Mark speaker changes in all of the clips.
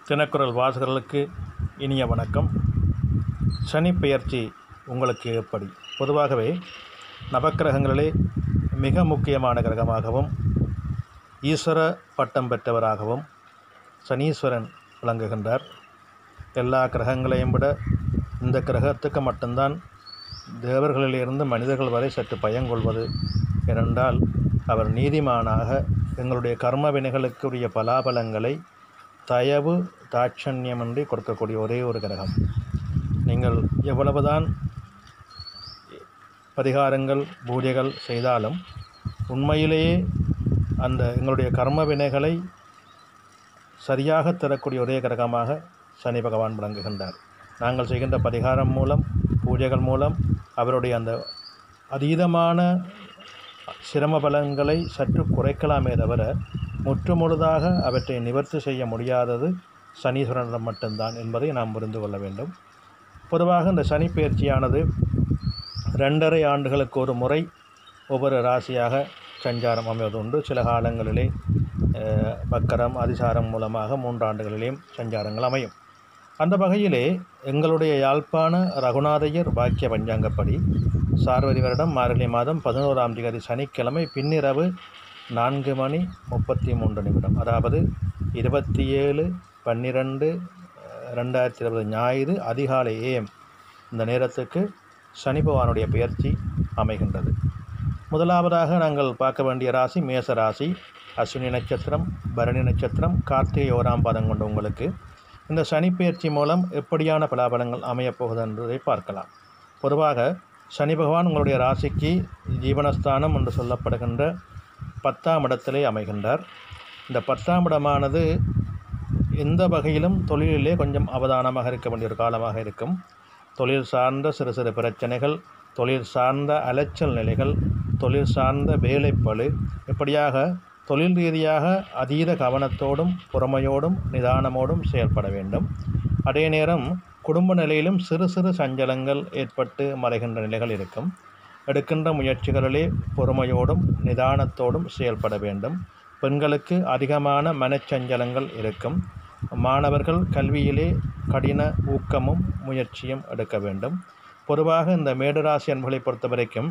Speaker 1: தினக்குரல் வாசகர்களுக்கு இனிய வணக்கம் சனி பெயர்ச்சி உங்களுக்கு எப்படி பொதுவாகவே நவக்கிரகங்களிலே மிக முக்கியமான கிரகமாகவும் ஈஸ்வர பட்டம் பெற்றவராகவும் சனீஸ்வரன் விளங்குகின்றார் எல்லா கிரகங்களையும் விட இந்த கிரகத்துக்கு மட்டும்தான் தேவர்களிலிருந்து மனிதர்கள் வரை சற்று பயங்கொள்வது ஏனென்றால் அவர் நீதிமானாக எங்களுடைய கர்ம வினைகளுக்குரிய பலாபலங்களை தயவு தாட்சண்யமின்றி கொடுக்கக்கூடிய ஒரே ஒரு கிரகம் நீங்கள் எவ்வளவுதான் பரிகாரங்கள் பூஜைகள் செய்தாலும் உண்மையிலேயே அந்த எங்களுடைய கர்ம வினைகளை சரியாக தரக்கூடிய ஒரே கிரகமாக சனி பகவான் விளங்குகின்றார் நாங்கள் செய்கின்ற பரிகாரம் மூலம் பூஜைகள் மூலம் அவருடைய அந்த அதீதமான சிரம பலன்களை சற்று குறைக்கலாமே தவிர முற்றுமுழுதாக அவற்றை நிவர்த்தி செய்ய முடியாதது சனீஸ்வரனிடம் மட்டும்தான் என்பதை நாம் புரிந்து கொள்ள வேண்டும் பொதுவாக இந்த சனி பயிற்சியானது ரெண்டரை ஆண்டுகளுக்கு ஒரு முறை ஒவ்வொரு ராசியாக சஞ்சாரம் அமைவது உண்டு சில காலங்களிலே அஹ், வக்கரம் அதிசாரம் மூலமாக மூன்று ஆண்டுகளிலேயும் சஞ்சாரங்கள் அமையும் அந்த வகையிலே எங்களுடைய யாழ்ப்பாண ரகுநாதையர் பாக்கிய பஞ்சாங்கப்படி சார்வரி வருடம் மார்கழி மாதம் பதினோராம் தேதி சனிக்கிழமை பின்னிரவு நான்கு மணி முப்பத்தி மூன்று நிமிடம் அதாவது இருபத்தி ஏழு பன்னிரெண்டு ரெண்டாயிரத்தி இருபது ஞாயிறு அதிகாலை ஏஎம் இந்த நேரத்துக்கு சனி பகவானுடைய பெயர்ச்சி அமைகின்றது முதலாவதாக நாங்கள் பார்க்க வேண்டிய ராசி மேச ராசி அஸ்வினி நட்சத்திரம் பரணி நட்சத்திரம் கார்த்திகை ஓராம் பாதம் கொண்ட உங்களுக்கு இந்த சனி பெயர்ச்சி மூலம் எப்படியான பலாபலங்கள் அமையப் போகுது என்பதை பார்க்கலாம் பொதுவாக சனி பகவான் உங்களுடைய ராசிக்கு ஜீவனஸ்தானம் என்று சொல்லப்படுகின்ற பத்தாம் இடத்திலே அமைகின்றார் இந்த பத்தாம் இடமானது எந்த வகையிலும் தொழிலிலே கொஞ்சம் அவதானமாக இருக்க வேண்டிய ஒரு காலமாக இருக்கும் தொழில் சார்ந்த சிறு சிறு பிரச்சனைகள் தொழில் சார்ந்த அலைச்சல் நிலைகள் தொழில் சார்ந்த வேலைப்பளு இப்படியாக தொழில் ரீதியாக அதீத கவனத்தோடும் பொறுமையோடும் நிதானமோடும் செயல்பட வேண்டும் அதே நேரம் குடும்ப நிலையிலும் சிறு சிறு சஞ்சலங்கள் ஏற்பட்டு மறைகின்ற நிலைகள் இருக்கும் எடுக்கின்ற முயற்சிகளிலே பொறுமையோடும் நிதானத்தோடும் செயல்பட வேண்டும் பெண்களுக்கு அதிகமான மனச்சஞ்சலங்கள் இருக்கும் மாணவர்கள் கல்வியிலே கடின ஊக்கமும் முயற்சியும் எடுக்க வேண்டும் பொதுவாக இந்த மேடராசி அன்புகளை பொறுத்த வரைக்கும்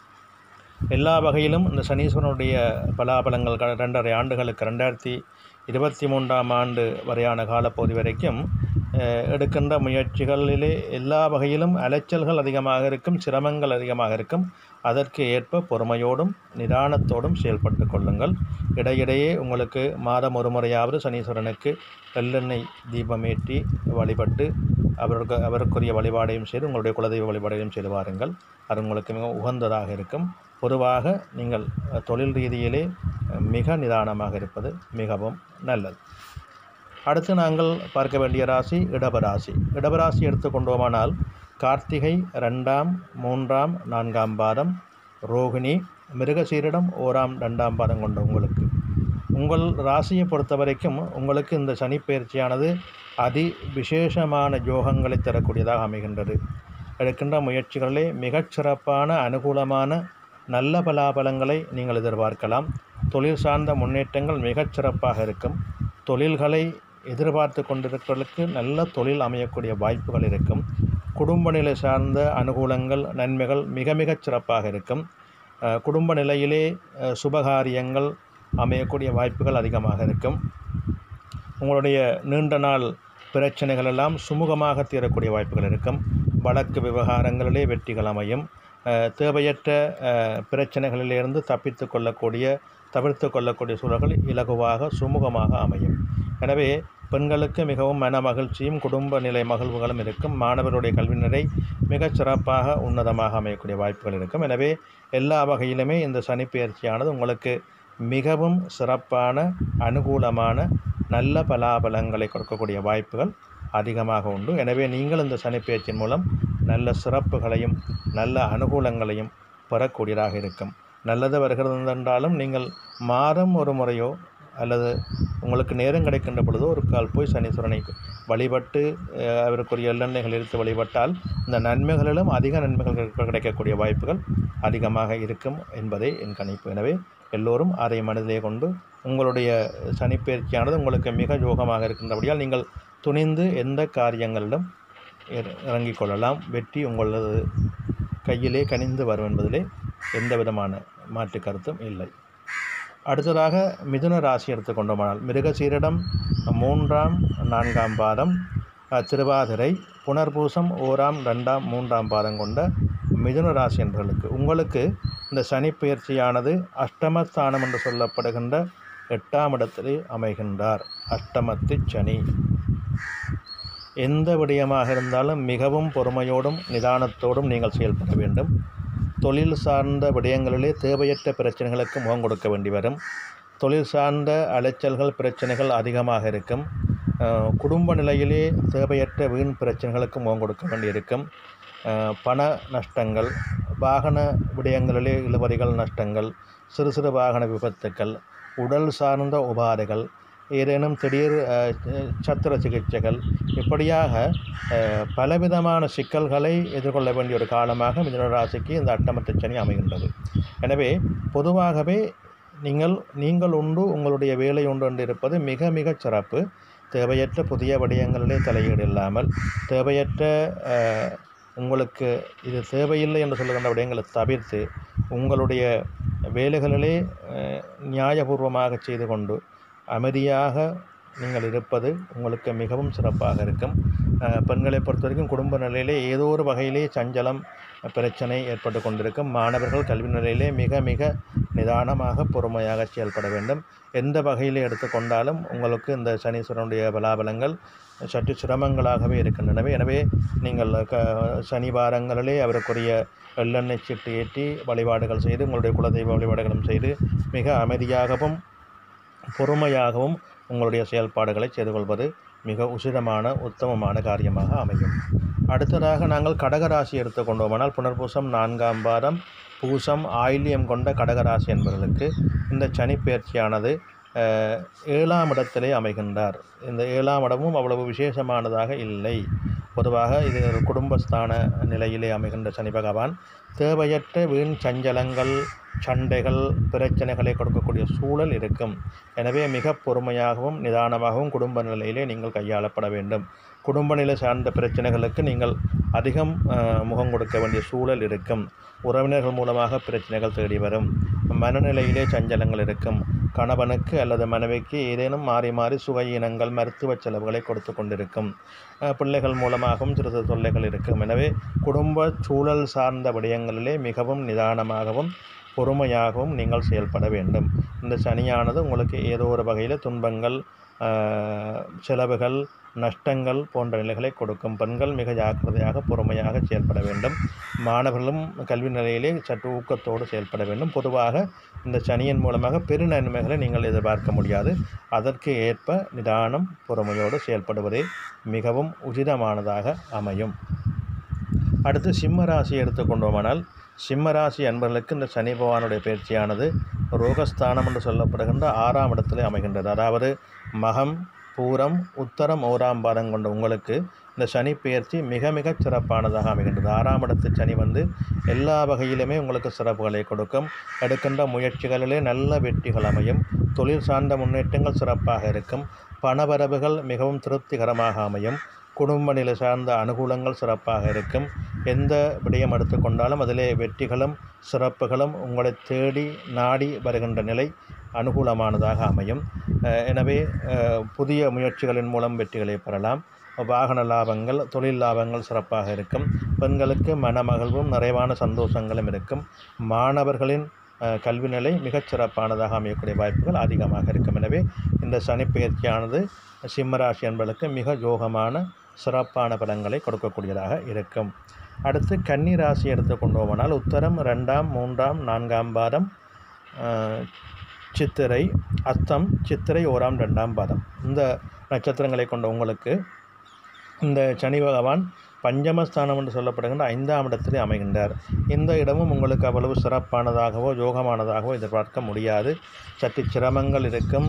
Speaker 1: எல்லா வகையிலும் இந்த சனீஸ்வரனுடைய பலாபலங்கள் க- ரெண்டரை ஆண்டுகளுக்கு ரெண்டாயிரத்தி இருபத்தி மூன்றாம் ஆண்டு வரையான காலப்பகுதி வரைக்கும் அஹ், எடுக்கின்ற முயற்சிகளிலே எல்லா வகையிலும் அலைச்சல்கள் அதிகமாக இருக்கும் சிரமங்கள் அதிகமாக இருக்கும் அதற்கு ஏற்ப பொறுமையோடும் நிதானத்தோடும் செயல்பட்டு கொள்ளுங்கள் இடையிடையே உங்களுக்கு மாதம் ஒரு முறையாவது சனீஸ்வரனுக்கு வெள்ளெண்ணெய் தீபமேற்றி வழிபட்டு அவருக்கு அவருக்குரிய வழிபாடையும் செய்து உங்களுடைய குலதெய்வ வழிபாடையும் செய்து வாருங்கள் அது உங்களுக்கு மிக உகந்ததாக இருக்கும் பொதுவாக நீங்கள் அஹ், தொழில் ரீதியிலே அஹ், மிக நிதானமாக இருப்பது மிகவும் நல்லது அடுத்து நாங்கள் பார்க்க வேண்டிய ராசி இடபராசி இடபராசி எடுத்துக்கொண்டோமானால் கார்த்திகை ரெண்டாம் மூன்றாம் நான்காம் பாதம் ரோகிணி மிருகசீரிடம் ஓராம் ரெண்டாம் பாதம் கொண்ட உங்களுக்கு உங்கள் ராசியை பொறுத்த வரைக்கும் உங்களுக்கு இந்த சனி பயிற்சியானது அதி விசேஷமான யோகங்களை தரக்கூடியதாக அமைகின்றது எடுக்கின்ற முயற்சிகளிலே மிகச் சிறப்பான அனுகூலமான நல்ல பலாபலங்களை நீங்கள் எதிர்பார்க்கலாம் தொழில் சார்ந்த முன்னேற்றங்கள் மிகச் சிறப்பாக இருக்கும் தொழில்களை எதிர்பார்த்து கொண்டிருப்பவர்களுக்கு நல்ல தொழில் அமையக்கூடிய வாய்ப்புகள் இருக்கும் குடும்ப நிலை சார்ந்த அனுகூலங்கள் நன்மைகள் மிக மிகச் சிறப்பாக இருக்கும் அஹ், குடும்ப நிலையிலே அஹ், சுபகாரியங்கள் அமையக்கூடிய வாய்ப்புகள் அதிகமாக இருக்கும் உங்களுடைய நீண்ட நாள் பிரச்சனைகள் எல்லாம் சுமூகமாக தீரக்கூடிய வாய்ப்புகள் இருக்கும் வழக்கு விவகாரங்களிலே வெற்றிகள் அமையும் அஹ், தேவையற்ற அஹ், பிரச்சனைகளிலிருந்து தப்பித்து கொள்ளக்கூடிய தவிர்த்து கொள்ளக்கூடிய சூழல்கள் இலகுவாக சுமூகமாக அமையும் எனவே பெண்களுக்கு மிகவும் மன மகிழ்ச்சியும் குடும்ப நிலை மகிழ்வுகளும் இருக்கும் மாணவருடைய கல்வி நிலை மிகச் சிறப்பாக உன்னதமாக அமையக்கூடிய வாய்ப்புகள் இருக்கும் எனவே எல்லா வகையிலுமே இந்த சனிப்பெயர்ச்சியானது உங்களுக்கு மிகவும் சிறப்பான அனுகூலமான நல்ல பலாபலங்களை கொடுக்கக்கூடிய வாய்ப்புகள் அதிகமாக உண்டு எனவே நீங்கள் இந்த சனிப்பெயர்ச்சியின் மூலம் நல்ல சிறப்புகளையும் நல்ல அனுகூலங்களையும் பெறக்கூடியதாக இருக்கும் நல்லது வருகிறது என்றாலும் நீங்கள் மாதம் ஒரு முறையோ அல்லது உங்களுக்கு நேரம் கிடைக்கின்ற பொழுதோ ஒரு கால் போய் சனீஸ்வரனை வழிபட்டு அஹ், அவருக்குரிய எள்ளெண்ணெய்கள் எடுத்து வழிபட்டால் இந்த நன்மைகளிலும் அதிக நன்மைகள் கிடைக்க- கிடைக்கக்கூடிய வாய்ப்புகள் அதிகமாக இருக்கும் என்பதே என் கணிப்பு எனவே எல்லோரும் அதை மனதிலே கொண்டு உங்களுடைய சனிப்பெயர்ச்சியானது உங்களுக்கு மிக யோகமாக இருக்கின்றபடியால் நீங்கள் துணிந்து எந்த காரியங்களிலும் இற- இறங்கிக் கொள்ளலாம் வெற்றி உங்களது கையிலே கனிந்து வரும் என்பதிலே எந்த விதமான மாற்று கருத்தும் இல்லை அடுத்ததாக மிதுன ராசி எடுத்துக்கொண்டோமானால் மிருகசீரிடம் மூன்றாம் நான்காம் பாதம் அஹ், திருவாதிரை புனர்பூசம் ஓராம் ரெண்டாம் மூன்றாம் பாதம் கொண்ட மிதுன ராசி என்பவர்களுக்கு உங்களுக்கு இந்த சனி பயிற்சியானது அஷ்டமஸ்தானம் என்று சொல்லப்படுகின்ற எட்டாம் இடத்திலே அமைகின்றார் அஷ்டமத்து சனி எந்த விடயமாக இருந்தாலும் மிகவும் பொறுமையோடும் நிதானத்தோடும் நீங்கள் செயல்பட வேண்டும் தொழில் சார்ந்த விடயங்களிலே தேவையற்ற பிரச்சனைகளுக்கு முகம் கொடுக்க வேண்டி வரும் தொழில் சார்ந்த அலைச்சல்கள் பிரச்சனைகள் அதிகமாக இருக்கும் அஹ், குடும்ப நிலையிலே தேவையற்ற வீண் பிரச்சனைகளுக்கு முகம் கொடுக்க வேண்டியிருக்கும் அஹ், பண நஷ்டங்கள் வாகன விடயங்களிலே இழுபறிகள் நஷ்டங்கள் சிறு சிறு வாகன விபத்துக்கள் உடல் சார்ந்த உபாதைகள் ஏதேனும் திடீர் அஹ், சத்திர சிகிச்சைகள் இப்படியாக அஹ், பலவிதமான சிக்கல்களை எதிர்கொள்ள வேண்டிய ஒரு காலமாக மிதுன ராசிக்கு இந்த அட்டமத்து சனி அமைகின்றது எனவே பொதுவாகவே நீங்கள் நீங்கள் உண்டு உங்களுடைய வேலை உண்டு என்று இருப்பது மிக மிகச் சிறப்பு தேவையற்ற புதிய விடயங்களிலே தலையீடு இல்லாமல் தேவையற்ற அஹ், உங்களுக்கு இது தேவையில்லை என்று சொல்லுகின்ற விடயங்களை தவிர்த்து உங்களுடைய வேலைகளிலே அஹ், நியாயபூர்வமாக செய்து கொண்டு அமைதியாக நீங்கள் இருப்பது உங்களுக்கு மிகவும் சிறப்பாக இருக்கும் அஹ், பெண்களை பொறுத்த வரைக்கும் குடும்ப நிலையிலே ஏதோ ஒரு வகையிலே சஞ்சலம் பிரச்சனை ஏற்பட்டு கொண்டிருக்கும் மாணவர்கள் கல்வி நிலையிலே மிக மிக நிதானமாக பொறுமையாக செயல்பட வேண்டும் எந்த வகையிலே எடுத்துக்கொண்டாலும் உங்களுக்கு இந்த சனீஸ்வரனுடைய பலாபலங்கள் சற்று சிரமங்களாகவே இருக்கின்றனவே எனவே நீங்கள் க சனிவாரங்களிலே அவருக்குரிய எள்ளெண்ணெய் சீட்டு ஏற்றி வழிபாடுகள் செய்து உங்களுடைய குலதெய்வ வழிபாடுகளும் செய்து மிக அமைதியாகவும் பொறுமையாகவும் உங்களுடைய செயல்பாடுகளை செய்து கொள்வது மிக உசிதமான உத்தமமான காரியமாக அமையும் அடுத்ததாக நாங்கள் கடகராசி எடுத்துக்கொண்டோமானால் புனர்பூசம் நான்காம் பாதம் பூசம் ஆயில்யம் கொண்ட கடகராசி என்பவர்களுக்கு இந்த சனி பயிற்சியானது அஹ், ஏழாம் இடத்திலே அமைகின்றார் இந்த ஏழாம் இடமும் அவ்வளவு விசேஷமானதாக இல்லை பொதுவாக இது ஒரு குடும்பஸ்தான நிலையிலே அமைகின்ற சனி பகவான் தேவையற்ற வீண் சஞ்சலங்கள் சண்டைகள் பிரச்சனைகளை கொடுக்கக்கூடிய சூழல் இருக்கும் எனவே மிக பொறுமையாகவும் நிதானமாகவும் குடும்ப நிலையிலே நீங்கள் கையாளப்பட வேண்டும் குடும்ப நிலை சார்ந்த பிரச்சனைகளுக்கு நீங்கள் அதிகம் அஹ், முகம் கொடுக்க வேண்டிய சூழல் இருக்கும் உறவினர்கள் மூலமாக பிரச்சனைகள் தேடி வரும் மனநிலையிலே சஞ்சலங்கள் இருக்கும் கணவனுக்கு அல்லது மனைவிக்கு ஏதேனும் மாறி மாறி சுகையினங்கள் மருத்துவ செலவுகளை கொடுத்து கொண்டிருக்கும் அஹ், பிள்ளைகள் மூலமாகவும் சிறு சிறு தொல்லைகள் இருக்கும் எனவே குடும்ப சூழல் சார்ந்த விடயங்களிலே மிகவும் நிதானமாகவும் பொறுமையாகவும் நீங்கள் செயல்பட வேண்டும் இந்த சனியானது உங்களுக்கு ஏதோ ஒரு வகையில் துன்பங்கள் ஆஹ், செலவுகள் நஷ்டங்கள் போன்ற நிலைகளை கொடுக்கும் பெண்கள் மிக ஜாக்கிரதையாக பொறுமையாக செயல்பட வேண்டும் மாணவர்களும் கல்வி நிலையிலே சற்று ஊக்கத்தோடு செயல்பட வேண்டும் பொதுவாக இந்த சனியின் மூலமாக பெரு நன்மைகளை நீங்கள் எதிர்பார்க்க முடியாது அதற்கு ஏற்ப நிதானம் பொறுமையோடு செயல்படுவதே மிகவும் உசிதமானதாக அமையும் அடுத்து சிம்ம ராசியை எடுத்துக்கொண்டோமானால் சிம்ம ராசி அன்பர்களுக்கு இந்த சனி பகவானுடைய பயிற்சியானது ரோகஸ்தானம் என்று சொல்லப்படுகின்ற ஆறாம் இடத்திலே அமைகின்றது அதாவது மகம் பூரம் உத்தரம் ஓராம் பாதம் கொண்ட உங்களுக்கு இந்த சனி பெயர்ச்சி மிக மிகச் சிறப்பானதாக அமைகின்றது ஆறாம் இடத்து சனி வந்து எல்லா வகையிலுமே உங்களுக்கு சிறப்புகளை கொடுக்கும் எடுக்கின்ற முயற்சிகளிலே நல்ல வெற்றிகள் அமையும் தொழில் சார்ந்த முன்னேற்றங்கள் சிறப்பாக இருக்கும் பணவரவுகள் மிகவும் திருப்திகரமாக அமையும் குடும்ப நிலை சார்ந்த அனுகூலங்கள் சிறப்பாக இருக்கும் எந்த விடயம் எடுத்துக்கொண்டாலும் அதிலே வெற்றிகளும் சிறப்புகளும் உங்களை தேடி நாடி வருகின்ற நிலை அனுகூலமானதாக அமையும் அஹ் எனவே அஹ் புதிய முயற்சிகளின் மூலம் வெற்றிகளை பெறலாம் வாகன லாபங்கள் தொழில் லாபங்கள் சிறப்பாக இருக்கும் பெண்களுக்கு மனமகிழ்வும் நிறைவான சந்தோஷங்களும் இருக்கும் மாணவர்களின் அஹ், கல்வி நிலை மிகச் சிறப்பானதாக அமையக்கூடிய வாய்ப்புகள் அதிகமாக இருக்கும் எனவே இந்த சனிப்பெயர்ச்சியானது சிம்மராசி என்பதற்கு மிக யோகமான சிறப்பான பலன்களை கொடுக்கக்கூடியதாக இருக்கும் அடுத்து கன்னி ராசி எடுத்துக்கொண்டோமானால் உத்தரம் ரெண்டாம் மூன்றாம் நான்காம் பாதம் அஹ், சித்திரை அஸ்தம் சித்திரை ஓராம் ரெண்டாம் பாதம் இந்த நட்சத்திரங்களை கொண்ட உங்களுக்கு இந்த சனி பகவான் பஞ்சமஸ்தானம் என்று சொல்லப்படுகின்ற ஐந்தாம் இடத்திலே அமைகின்றார் இந்த இடமும் உங்களுக்கு அவ்வளவு சிறப்பானதாகவோ யோகமானதாகவோ எதிர்பார்க்க முடியாது சற்று சிரமங்கள் இருக்கும்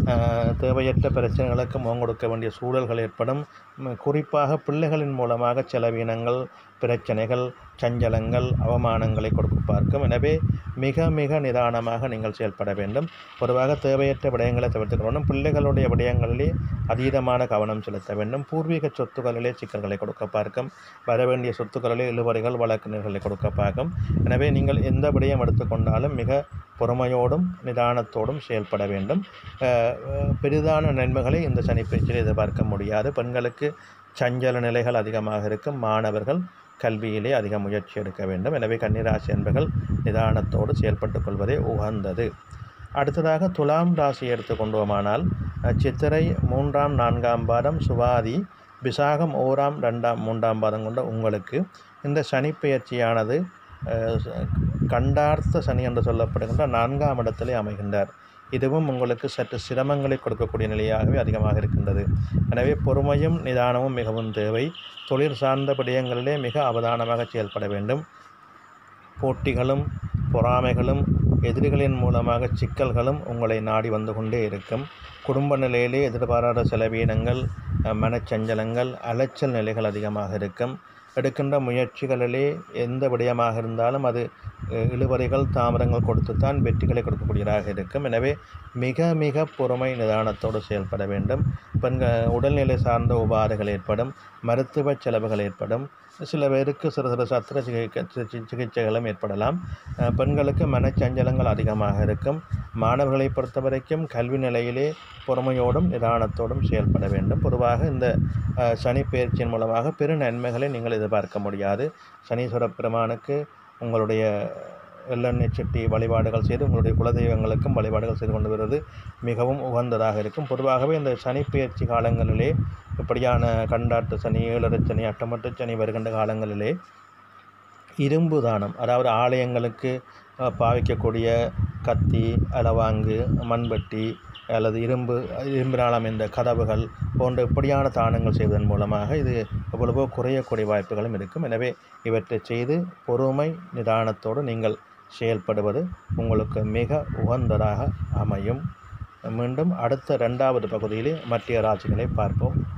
Speaker 1: அஹ், தேவையற்ற பிரச்சனைகளுக்கு முகம் கொடுக்க வேண்டிய சூழல்கள் ஏற்படும் ம், குறிப்பாக பிள்ளைகளின் மூலமாக செலவினங்கள் பிரச்சனைகள் சஞ்சலங்கள் அவமானங்களை கொடுக்க பார்க்கும் எனவே மிக மிக நிதானமாக நீங்கள் செயல்பட வேண்டும் பொதுவாக தேவையற்ற விடயங்களை தவிர்த்துக் கொள்ளணும் பிள்ளைகளுடைய விடயங்களிலே அதீதமான கவனம் செலுத்த வேண்டும் பூர்வீக சொத்துக்களிலே சிக்கல்களை கொடுக்க பார்க்கும் வர வேண்டிய சொத்துக்களிலே இழுவறைகள் வழக்கினர்களை கொடுக்க பார்க்கும் எனவே நீங்கள் எந்த விடயம் எடுத்துக்கொண்டாலும் மிக பொறுமையோடும் நிதானத்தோடும் செயல்பட வேண்டும் அஹ், அஹ், பெரிதான நன்மைகளை இந்த சனிப்பயிற்சியில் எதிர்பார்க்க முடியாது பெண்களுக்கு சஞ்சல நிலைகள் அதிகமாக இருக்கும் மாணவர்கள் கல்வியிலே அதிக முயற்சி எடுக்க வேண்டும் எனவே கன்னிராசி என்பர்கள் நிதானத்தோடு செயல்பட்டுக் கொள்வதே உகந்தது அடுத்ததாக துலாம் ராசி எடுத்துக்கொண்டோமானால் அஹ், சித்திரை மூன்றாம் நான்காம் பாதம் சுவாதி விசாகம் ஓராம் ரெண்டாம் மூன்றாம் பாதம் கொண்ட உங்களுக்கு இந்த சனிப்பெயர்ச்சியானது அஹ், ச- கண்டார்த்த சனி என்று சொல்லப்படுகின்ற நான்காம் இடத்திலே அமைகின்றார் இதுவும் உங்களுக்கு சற்று சிரமங்களை கொடுக்கக்கூடிய நிலையாகவே அதிகமாக இருக்கின்றது எனவே பொறுமையும் நிதானமும் மிகவும் தேவை தொழில் சார்ந்த விடயங்களிலே மிக அவதானமாக செயல்பட வேண்டும் போட்டிகளும் பொறாமைகளும் எதிரிகளின் மூலமாக சிக்கல்களும் உங்களை நாடி வந்து கொண்டே இருக்கும் குடும்ப நிலையிலே எதிர்பாராத செலவீனங்கள் அஹ், மனச்சஞ்சலங்கள் அலைச்சல் நிலைகள் அதிகமாக இருக்கும் எடுக்கின்ற முயற்சிகளிலே எந்த விடயமாக இருந்தாலும் அது அஹ், இழுவறைகள் தாமதங்கள் கொடுத்துத்தான் வெற்றிகளை கொடுக்கக்கூடியதாக இருக்கும் எனவே மிக மிக பொறுமை நிதானத்தோடு செயல்பட வேண்டும் பெண்கள் உடல்நிலை சார்ந்த உபாதைகள் ஏற்படும் மருத்துவ செலவுகள் ஏற்படும் சில பேருக்கு சிறு சிறு சத்திர சிகிச்சை சி- சிகிச்சைகளும் ஏற்படலாம் அஹ், பெண்களுக்கு மனச்சஞ்சலங்கள் அதிகமாக இருக்கும் மாணவர்களை பொறுத்தவரைக்கும் கல்வி நிலையிலே பொறுமையோடும் நிதானத்தோடும் செயல்பட வேண்டும் பொதுவாக இந்த அஹ், சனி பயிற்சியின் மூலமாக பெரு நன்மைகளை நீங்கள் எதிர்பார்க்க முடியாது சனீஸ்வர பெருமானுக்கு உங்களுடைய எள்ளெண்ணெய் செட்டி வழிபாடுகள் செய்து உங்களுடைய குலதெய்வங்களுக்கும் வழிபாடுகள் செய்து கொண்டு வருவது மிகவும் உகந்ததாக இருக்கும் பொதுவாகவே இந்த சனி பெயர்ச்சி காலங்களிலே இப்படியான கண்டாட்டு சனி ஏழரை சனி அட்டமட்டு சனி வருகின்ற காலங்களிலே இரும்பு தானம் அதாவது ஆலயங்களுக்கு அஹ், பாவிக்கக்கூடிய கத்தி அளவாங்கு மண்வெட்டி அல்லது இரும்பு இரும்பினால் அமைந்த கதவுகள் போன்ற இப்படியான தானங்கள் செய்வதன் மூலமாக இது எவ்வளவோ குறையக்கூடிய வாய்ப்புகளும் இருக்கும் எனவே இவற்றை செய்து பொறுமை நிதானத்தோடு நீங்கள் செயல்படுவது உங்களுக்கு மிக உகந்ததாக அமையும் மீண்டும் அடுத்த ரெண்டாவது பகுதியிலே மத்திய ராசிகளை பார்ப்போம்